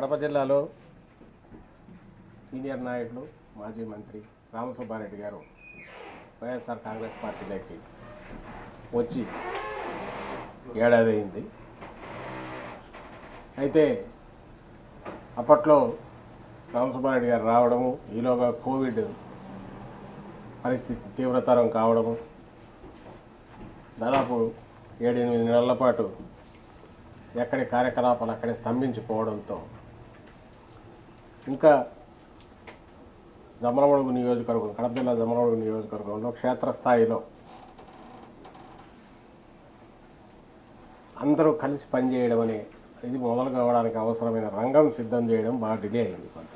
కడప జిల్లాలో సీనియర్ నాయకులు మాజీ మంత్రి రామసుబ్బారెడ్డి గారు వైఎస్ఆర్ కాంగ్రెస్ పార్టీలోకి వచ్చి ఏడాది అయింది అయితే అప్పట్లో రామసుబ్బారెడ్డి గారు రావడము ఈలోగా కోవిడ్ పరిస్థితి తీవ్రతరం కావడము దాదాపు ఏడెనిమిది నెలల పాటు ఎక్కడి కార్యకలాపాలు అక్కడే స్తంభించిపోవడంతో ఇంకా జమలమడుగు నియోజకవర్గం కడప జిల్లా జమలమడుగు నియోజకవర్గంలో క్షేత్రస్థాయిలో అందరూ కలిసి పనిచేయడం అనే ఇది మొదలు కావడానికి అవసరమైన రంగం సిద్ధం చేయడం బాగా డిలే అయింది కొంత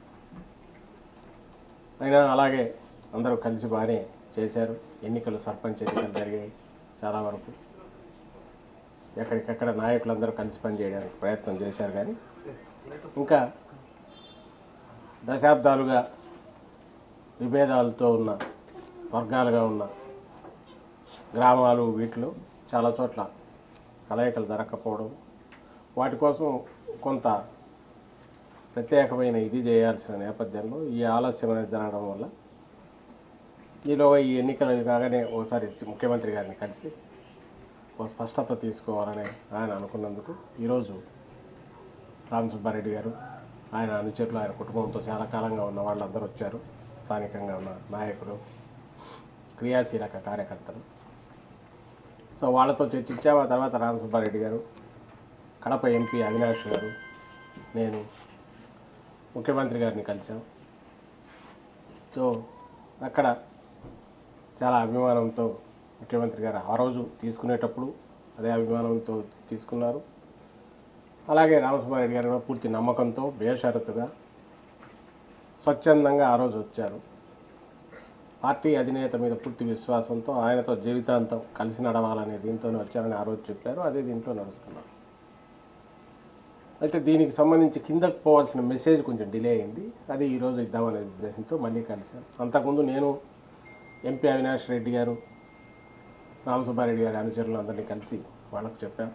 అయినా అలాగే అందరూ కలిసి బాగానే చేశారు ఎన్నికలు సర్పంచ్ ఎన్నికలు జరిగాయి చాలా వరకు ఎక్కడికక్కడ నాయకులందరూ కలిసి పనిచేయడానికి ప్రయత్నం చేశారు కానీ ఇంకా దశాబ్దాలుగా విభేదాలతో ఉన్న వర్గాలుగా ఉన్న గ్రామాలు వీటిలో చాలా చోట్ల కలయికలు జరగకపోవడం వాటి కోసం కొంత ప్రత్యేకమైన ఇది చేయాల్సిన నేపథ్యంలో ఈ ఆలస్యం అనేది జరగడం వల్ల ఈలోగా ఈ ఎన్నికలు కాగానే ఒకసారి ముఖ్యమంత్రి గారిని కలిసి ఒక స్పష్టత తీసుకోవాలని ఆయన అనుకున్నందుకు ఈరోజు రామ్ సుబ్బారెడ్డి గారు ఆయన అనుచరులు ఆయన కుటుంబంతో చాలా కాలంగా ఉన్న వాళ్ళందరూ వచ్చారు స్థానికంగా ఉన్న నాయకులు క్రియాశీలక కార్యకర్తలు సో వాళ్ళతో చర్చించాము ఆ తర్వాత రామ్ సుబ్బారెడ్డి గారు కడప ఎంపీ అవినాష్ గారు నేను ముఖ్యమంత్రి గారిని కలిసాం సో అక్కడ చాలా అభిమానంతో ముఖ్యమంత్రి గారు ఆ రోజు తీసుకునేటప్పుడు అదే అభిమానంతో తీసుకున్నారు అలాగే రామసుబ్బారెడ్డి గారు కూడా పూర్తి నమ్మకంతో బేషరతుగా స్వచ్ఛందంగా ఆ రోజు వచ్చారు పార్టీ అధినేత మీద పూర్తి విశ్వాసంతో ఆయనతో జీవితాంతం కలిసి నడవాలనే దీంతోనే వచ్చారని ఆ రోజు చెప్పారు అదే దీంట్లో నడుస్తున్నారు అయితే దీనికి సంబంధించి కిందకు పోవాల్సిన మెసేజ్ కొంచెం డిలే అయింది అది ఈరోజు ఇద్దామనే ఉద్దేశంతో మళ్ళీ కలిశాను అంతకుముందు నేను ఎంపీ అవినాష్ రెడ్డి గారు రామసుబ్బారెడ్డి గారి అనుచరులు అందరినీ కలిసి వాళ్ళకు చెప్పాం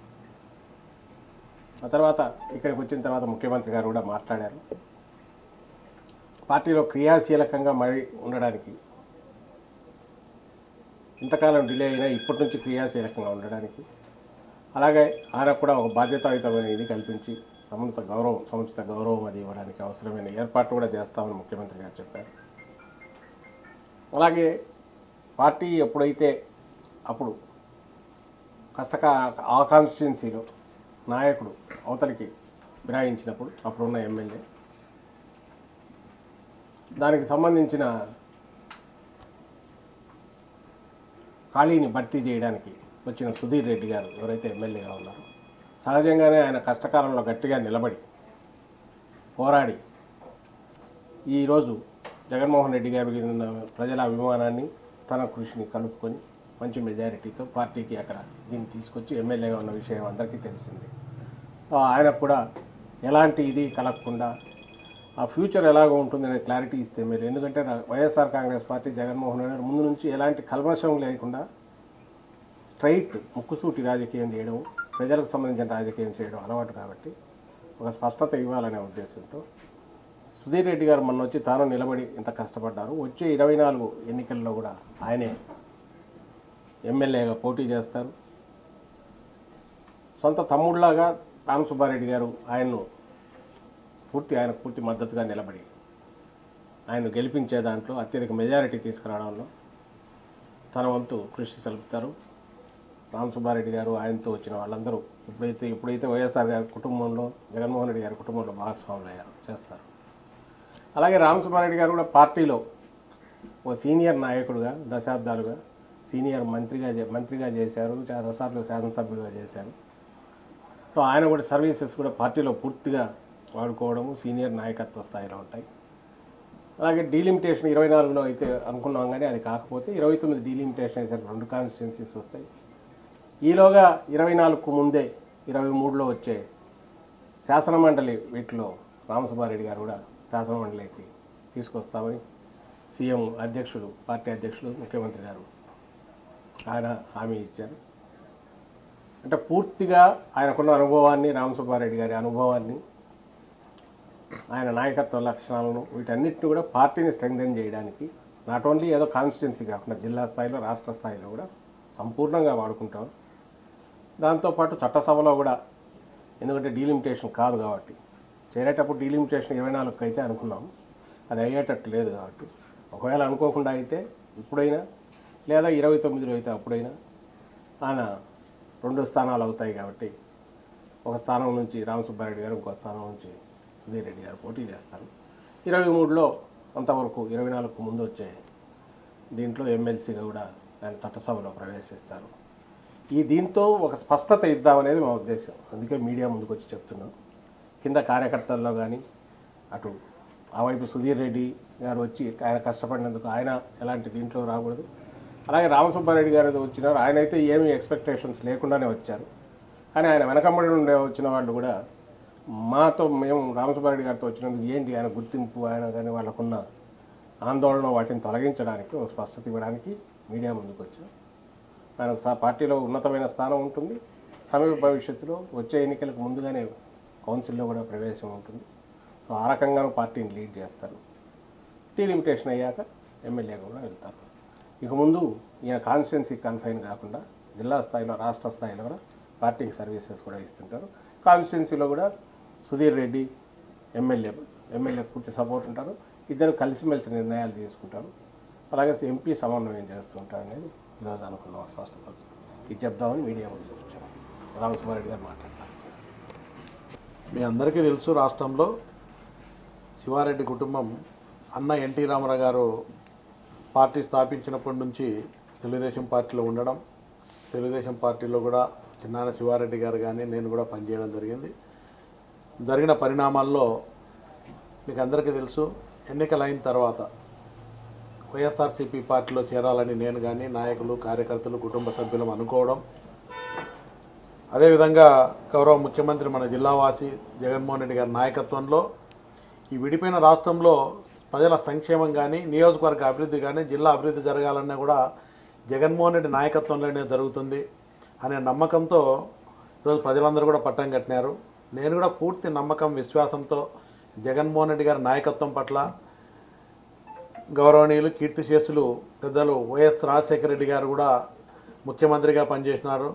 ఆ తర్వాత ఇక్కడికి వచ్చిన తర్వాత ముఖ్యమంత్రి గారు కూడా మాట్లాడారు పార్టీలో క్రియాశీలకంగా మరి ఉండడానికి ఇంతకాలం డిలే అయినా ఇప్పటి నుంచి క్రియాశీలకంగా ఉండడానికి అలాగే ఆయన కూడా ఒక బాధ్యతాయుతమైన ఇది కల్పించి సముచిత గౌరవం సముచిత గౌరవం అది ఇవ్వడానికి అవసరమైన ఏర్పాట్లు కూడా చేస్తామని ముఖ్యమంత్రి గారు చెప్పారు అలాగే పార్టీ ఎప్పుడైతే అప్పుడు కష్టక ఆ కాన్స్టిట్యున్సీలో నాయకుడు అవతలికి ఫిరాయించినప్పుడు అప్పుడున్న ఎమ్మెల్యే దానికి సంబంధించిన ఖాళీని భర్తీ చేయడానికి వచ్చిన సుధీర్ రెడ్డి గారు ఎవరైతే ఎమ్మెల్యేగా ఉన్నారో సహజంగానే ఆయన కష్టకాలంలో గట్టిగా నిలబడి పోరాడి ఈరోజు జగన్మోహన్ రెడ్డి గారికి ఉన్న ప్రజల అభిమానాన్ని తన కృషిని కలుపుకొని మంచి మెజారిటీతో పార్టీకి అక్కడ దీన్ని తీసుకొచ్చి ఎమ్మెల్యేగా ఉన్న విషయం అందరికీ తెలిసింది సో ఆయనకు కూడా ఎలాంటి ఇది కలగకుండా ఆ ఫ్యూచర్ ఎలాగ ఉంటుందనే క్లారిటీ ఇస్తే మీరు ఎందుకంటే రా- YSR Congress party Jaganmohan Reddy గారు ముందు నుంచి ఎలాంటి కల్మషం లేకుండా స్ట్రైట్ ముక్కుసూటి రాజకీయం చేయడం ప్రజలకు సంబంధించిన రాజకీయం చేయడం అలవాటు కాబట్టి ఒక స్పష్టత ఇవ్వాలనే ఉద్దేశంతో సుధీర్ రెడ్డి గారు మొన్న వచ్చి తాను నిలబడి ఇంత కష్టపడ్డారు వచ్చే ఇరవై నాలుగు ఎన్నికల్లో కూడా ఆయనే ఎమ్మెల్యేగా పోటీ చేస్తారు సొంత తమ్ముళ్లాగా రామ్ సుబ్బారెడ్డి గారు ఆయన్ను పూర్తి ఆయన పూర్తి మద్దతుగా నిలబడి ఆయన గెలిపించే దాంట్లో అత్యధిక మెజారిటీ తీసుకురావడంలో తన వంతు కృషి సలుపుతారు రామ్ సుబ్బారెడ్డి గారు ఆయనతో వచ్చిన వాళ్ళందరూ ఎప్పుడైతే ఎప్పుడైతే వైఎస్ఆర్ గారి కుటుంబంలో జగన్మోహన్ రెడ్డి గారి కుటుంబంలో భాగస్వాములు అయ్యారు చేస్తారు అలాగే రామ్ సుబ్బారెడ్డి గారు కూడా పార్టీలో ఓ సీనియర్ నాయకుడుగా దశాబ్దాలుగా సీనియర్ మంత్రిగా చే- మంత్రిగా చేశారు చాలాసార్లు శాసనసభ్యులుగా చేశారు సో ఆయన కూడా సర్వీసెస్ కూడా పార్టీలో పూర్తిగా వాడుకోవడము సీనియర్ నాయకత్వ స్థాయిలో ఉంటాయి అలాగే డీలిమిటేషన్ ఇరవై నాలుగులో అయితే అనుకున్నాం కానీ అది కాకపోతే ఇరవై తొమ్మిది డీలిమిటేషన్ వేసారు రెండు కాన్స్టిట్యున్సీస్ వస్తాయి ఈలోగా ఇరవై నాలుగుకు ముందే ఇరవై మూడులో వచ్చే శాసనమండలి వీటిలో రామసుబ్బారెడ్డి గారు కూడా శాసనమండలికి తీసుకొస్తామని సీఎం అధ్యక్షుడు పార్టీ అధ్యక్షుడు ముఖ్యమంత్రి గారు ఆయన హామీ ఇచ్చారు అంటే పూర్తిగా ఆయనకున్న అనుభవాన్ని రామసుబ్బారెడ్డి గారి అనుభవాన్ని ఆయన నాయకత్వ లక్షణాలను వీటన్నిటిని కూడా పార్టీని స్ట్రెంగ్థెన్ చేయడానికి నాట్ ఓన్లీ ఏదో కాన్స్టిట్యున్సీ కాకుండా జిల్లా స్థాయిలో రాష్ట్ర స్థాయిలో కూడా సంపూర్ణంగా వాడుకుంటాం దాంతోపాటు చట్టసభలో కూడా ఎందుకంటే డీలిమిటేషన్ కాదు కాబట్టి చేరేటప్పుడు డీలిమిటేషన్ ఇరవై నాలుగుకి అయితే అనుకున్నాం అది అయ్యేటట్టు లేదు కాబట్టి ఒకవేళ అనుకోకుండా అయితే ఇప్పుడైనా లేదా ఇరవై తొమ్మిదిలో అయితే అప్పుడైనా ఆయన రెండు స్థానాలు అవుతాయి కాబట్టి ఒక స్థానం నుంచి రామసుబ్బారెడ్డి గారు ఇంకో స్థానం నుంచి సుధీర్ రెడ్డి గారు పోటీ చేస్తారు ఇరవై మూడులో అంతవరకు ఇరవై నాలుగుకు ముందు వచ్చే దీంట్లో ఎమ్మెల్సీగా కూడా ఆయన చట్టసభలో ప్రవేశిస్తారు ఈ దీంతో ఒక స్పష్టత ఇద్దామనేది మా ఉద్దేశం అందుకే మీడియా ముందుకు వచ్చి చెప్తున్నాం కింద కార్యకర్తల్లో కానీ అటు ఆ వైపు సుధీర్ రెడ్డి గారు వచ్చి ఆయన కష్టపడినందుకు ఆయన ఎలాంటి దీంట్లో రాకూడదు అలాగే రామసుబ్బారెడ్డి గారు ఏదో వచ్చినారు ఆయన అయితే ఏమీ ఎక్స్పెక్టేషన్స్ లేకుండానే వచ్చారు కానీ ఆయన వెనకమ్మడి నుండి వచ్చిన వాళ్ళు కూడా మాతో మేము రామసుబ్బారెడ్డి గారితో వచ్చినందుకు ఏంటి ఆయన గుర్తింపు ఆయన కానీ వాళ్ళకున్న ఆందోళన వాటిని తొలగించడానికి ఒక స్పష్టత ఇవ్వడానికి మీడియా ముందుకు వచ్చాం ఆయనకు సా పార్టీలో ఉన్నతమైన స్థానం ఉంటుంది సమీప భవిష్యత్తులో వచ్చే ఎన్నికలకు ముందుగానే కౌన్సిల్లో కూడా ప్రవేశం ఉంటుంది సో ఆ రకంగానూ పార్టీని లీడ్ చేస్తారు డీలిమిటేషన్ అయ్యాక ఎమ్మెల్యేగా కూడా వెళ్తారు ఇక ముందు ఈయన కాన్స్టిట్యున్సీ కన్ఫైన్ కాకుండా జిల్లా స్థాయిలో రాష్ట్ర స్థాయిలో కూడా పార్టీకి సర్వీసెస్ కూడా ఇస్తుంటారు కాన్స్టిట్యున్సీలో కూడా సుధీర్ రెడ్డి ఎమ్మెల్యే ఎమ్మెల్యే పూర్తి సపోర్ట్ ఉంటారు ఇద్దరు కలిసిమెలిసి నిర్ణయాలు తీసుకుంటారు అలాగే ఎంపీ సమన్వయం చేస్తుంటారు అనేది ఈరోజు అనుకున్నాం స్పష్టత ఇది చెప్దామని మీడియా ముందు వచ్చాము రామసుబ్బారెడ్డి గారు మాట్లాడతారు మీ అందరికీ తెలుసు రాష్ట్రంలో శివారెడ్డి కుటుంబం అన్న ఎన్టీ రామారావు గారు పార్టీ స్థాపించినప్పటి నుంచి తెలుగుదేశం పార్టీలో ఉండడం తెలుగుదేశం పార్టీలో కూడా చిన్నాన శివారెడ్డి గారు కానీ నేను కూడా పనిచేయడం జరిగింది జరిగిన పరిణామాల్లో మీకు అందరికీ తెలుసు ఎన్నికలు అయిన తర్వాత వైఎస్ఆర్సీపీ పార్టీలో చేరాలని నేను కానీ నాయకులు కార్యకర్తలు కుటుంబ సభ్యులు అనుకోవడం అదేవిధంగా గౌరవ ముఖ్యమంత్రి మన జిల్లావాసి జగన్మోహన్ రెడ్డి గారి నాయకత్వంలో ఈ విడిపోయిన రాష్ట్రంలో ప్రజల సంక్షేమం కానీ నియోజకవర్గ అభివృద్ధి కానీ జిల్లా అభివృద్ధి జరగాలన్నా కూడా జగన్మోహన్ రెడ్డి నాయకత్వంలోనే జరుగుతుంది అనే నమ్మకంతో ఈరోజు ప్రజలందరూ కూడా పట్టం కట్టినారు నేను కూడా పూర్తి నమ్మకం విశ్వాసంతో జగన్మోహన్ రెడ్డి గారి నాయకత్వం పట్ల గౌరవనీయులు కీర్తిశేషులు పెద్దలు వైఎస్ రాజశేఖర రెడ్డి గారు కూడా ముఖ్యమంత్రిగా పనిచేసినారు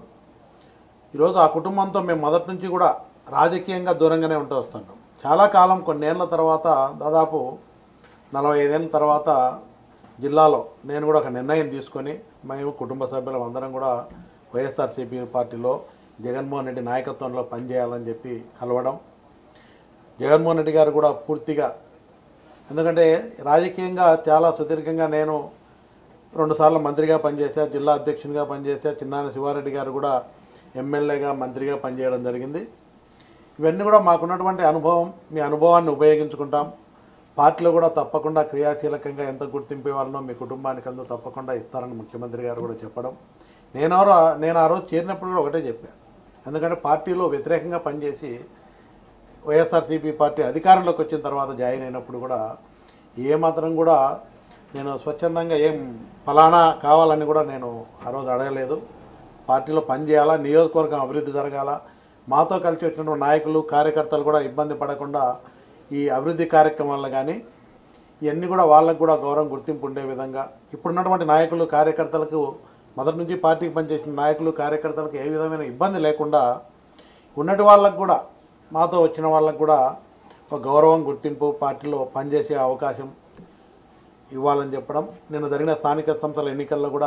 ఈరోజు ఆ కుటుంబంతో మేము మొదటి నుంచి కూడా రాజకీయంగా దూరంగానే ఉంటూ వస్తున్నాం చాలా కాలం కొన్నేళ్ల తర్వాత దాదాపు నలభై ఐదేళ్ళ తర్వాత జిల్లాలో నేను కూడా ఒక నిర్ణయం తీసుకొని మేము కుటుంబ సభ్యులం అందరం కూడా వైఎస్ఆర్సీపీ పార్టీలో జగన్మోహన్ రెడ్డి నాయకత్వంలో పనిచేయాలని చెప్పి కలవడం జగన్మోహన్ రెడ్డి గారు కూడా పూర్తిగా ఎందుకంటే రాజకీయంగా చాలా సుదీర్ఘంగా నేను రెండుసార్లు మంత్రిగా పనిచేశా జిల్లా అధ్యక్షునిగా పనిచేశా చిన్నాన శివారెడ్డి గారు కూడా ఎమ్మెల్యేగా మంత్రిగా పనిచేయడం జరిగింది ఇవన్నీ కూడా మాకున్నటువంటి అనుభవం మీ అనుభవాన్ని ఉపయోగించుకుంటాం పార్టీలో కూడా తప్పకుండా క్రియాశీలకంగా ఎంత గుర్తింపు ఇవ్వాలనో మీ కుటుంబానికి అంతా తప్పకుండా ఇస్తారని ముఖ్యమంత్రి గారు కూడా చెప్పడం నేను ఆ రో- నేను ఆ రోజు చేరినప్పుడు కూడా ఒకటే చెప్పాను ఎందుకంటే పార్టీలో వ్యతిరేకంగా పనిచేసి వైఎస్ఆర్సీపీ పార్టీ అధికారంలోకి వచ్చిన తర్వాత జాయిన్ అయినప్పుడు కూడా ఏమాత్రం కూడా నేను స్వచ్ఛందంగా ఏం ఫలానా కావాలని కూడా నేను ఆ రోజు అడగలేదు పార్టీలో పనిచేయాలా నియోజకవర్గం అభివృద్ధి జరగాల మాతో కలిసి వచ్చినటువంటి నాయకులు కార్యకర్తలు కూడా ఇబ్బంది పడకుండా ఈ అభివృద్ధి కార్యక్రమాల్లో కానీ ఇవన్నీ కూడా వాళ్ళకు కూడా గౌరవం గుర్తింపు ఉండే విధంగా ఇప్పుడున్నటువంటి నాయకులు కార్యకర్తలకు మొదటి నుంచి పార్టీకి పనిచేసిన నాయకులు కార్యకర్తలకు ఏ విధమైన ఇబ్బంది లేకుండా ఉన్నటి వాళ్ళకు కూడా మాతో వచ్చిన వాళ్ళకు కూడా ఒక గౌరవం గుర్తింపు పార్టీలో పనిచేసే అవకాశం ఇవ్వాలని చెప్పడం నిన్న జరిగిన స్థానిక సంస్థల ఎన్నికల్లో కూడా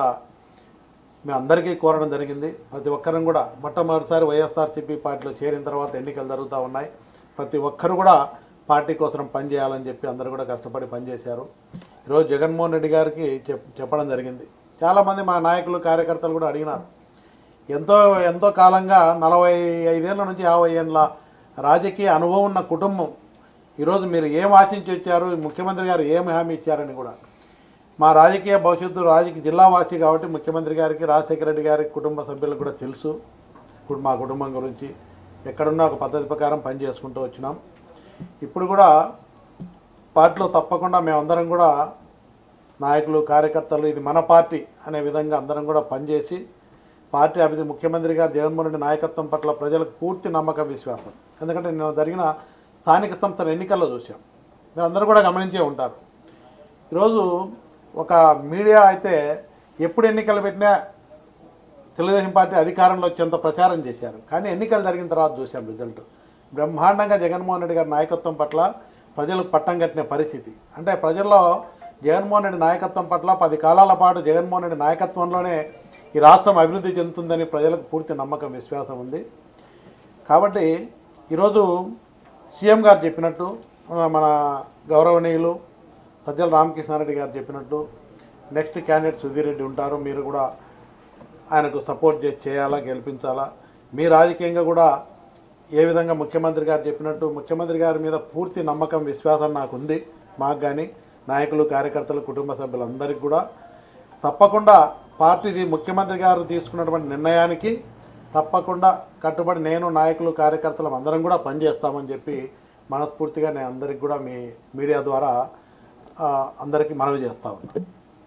మేము అందరికీ కోరడం జరిగింది ప్రతి ఒక్కరం కూడా మొట్టమొదటిసారి వైఎస్ఆర్సీపీ పార్టీలో చేరిన తర్వాత ఎన్నికలు జరుగుతూ ఉన్నాయి ప్రతి ఒక్కరు కూడా పార్టీ కోసం పనిచేయాలని చెప్పి అందరూ కూడా కష్టపడి పనిచేశారు ఈరోజు జగన్మోహన్ రెడ్డి గారికి చెప్ చెప్పడం జరిగింది చాలామంది మా నాయకులు కార్యకర్తలు కూడా అడిగినారు ఎంతో ఎంతో కాలంగా నలభై ఐదేళ్ల నుంచి యాభై ఏళ్ళ రాజకీయ అనుభవం ఉన్న కుటుంబం ఈరోజు మీరు ఏం ఆశించి వచ్చారు ముఖ్యమంత్రి గారు ఏమి హామీ ఇచ్చారని కూడా మా రాజకీయ భవిష్యత్తు రాజకీయ జిల్లావాసి కాబట్టి ముఖ్యమంత్రి గారికి రాజశేఖర రెడ్డి గారి కుటుంబ సభ్యులకు కూడా తెలుసు ఇప్పుడు మా కుటుంబం గురించి ఎక్కడున్నా ఒక పద్ధతి ప్రకారం పని చేసుకుంటూ వచ్చినాం ఇప్పుడు కూడా పార్టీలో తప్పకుండా మేమందరం కూడా నాయకులు కార్యకర్తలు ఇది మన పార్టీ అనే విధంగా అందరం కూడా పనిచేసి పార్టీ అభివృద్ధి ముఖ్యమంత్రి గారు జగన్మోహన్ రెడ్డి నాయకత్వం పట్ల ప్రజలకు పూర్తి నమ్మకం విశ్వాసం ఎందుకంటే నిన్న జరిగిన స్థానిక సంస్థల ఎన్నికల్లో చూసాం మీరు అందరూ కూడా గమనించే ఉంటారు ఈరోజు ఒక మీడియా అయితే ఎప్పుడు ఎన్నికలు పెట్టినా తెలుగుదేశం పార్టీ అధికారంలో వచ్చేంత ప్రచారం చేశారు కానీ ఎన్నికలు జరిగిన తర్వాత చూసాం రిజల్ట్ బ్రహ్మాండంగా జగన్మోహన్ రెడ్డి గారి నాయకత్వం పట్ల ప్రజలకు పట్టం కట్టిన పరిస్థితి అంటే ప్రజల్లో జగన్మోహన్ రెడ్డి నాయకత్వం పట్ల పది కాలాల పాటు జగన్మోహన్ రెడ్డి నాయకత్వంలోనే ఈ రాష్ట్రం అభివృద్ధి చెందుతుందని ప్రజలకు పూర్తి నమ్మకం విశ్వాసం ఉంది కాబట్టి ఈరోజు సీఎం గారు చెప్పినట్టు ఆ, మన గౌరవనీయులు సజ్జల రామకృష్ణారెడ్డి గారు చెప్పినట్టు నెక్స్ట్ క్యాండిడేట్ సుధీర్ రెడ్డి ఉంటారు మీరు కూడా ఆయనకు సపోర్ట్ చేసి చేయాలా గెలిపించాలా మీ రాజకీయంగా కూడా ఏ విధంగా ముఖ్యమంత్రి గారు చెప్పినట్టు ముఖ్యమంత్రి గారి మీద పూర్తి నమ్మకం విశ్వాసం నాకు ఉంది మాకు కానీ నాయకులు కార్యకర్తలు కుటుంబ సభ్యులందరికీ కూడా తప్పకుండా పార్టీది ముఖ్యమంత్రి గారు తీసుకున్నటువంటి నిర్ణయానికి తప్పకుండా కట్టుబడి నేను నాయకులు కార్యకర్తలు అందరం కూడా పనిచేస్తామని చెప్పి మనస్ఫూర్తిగా నేను అందరికి కూడా మీ మీడియా ద్వారా ఆ, అందరికీ మనవి చేస్తా ఉన్నాను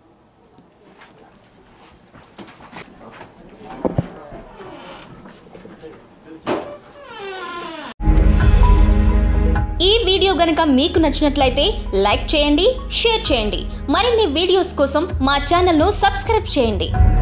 ఈ వీడియో గనక మీకు నచ్చినట్లయితే లైక్ చేయండి షేర్ చేయండి మరిన్ని వీడియోస్ కోసం మా ఛానల్ను సబ్స్క్రైబ్ చేయండి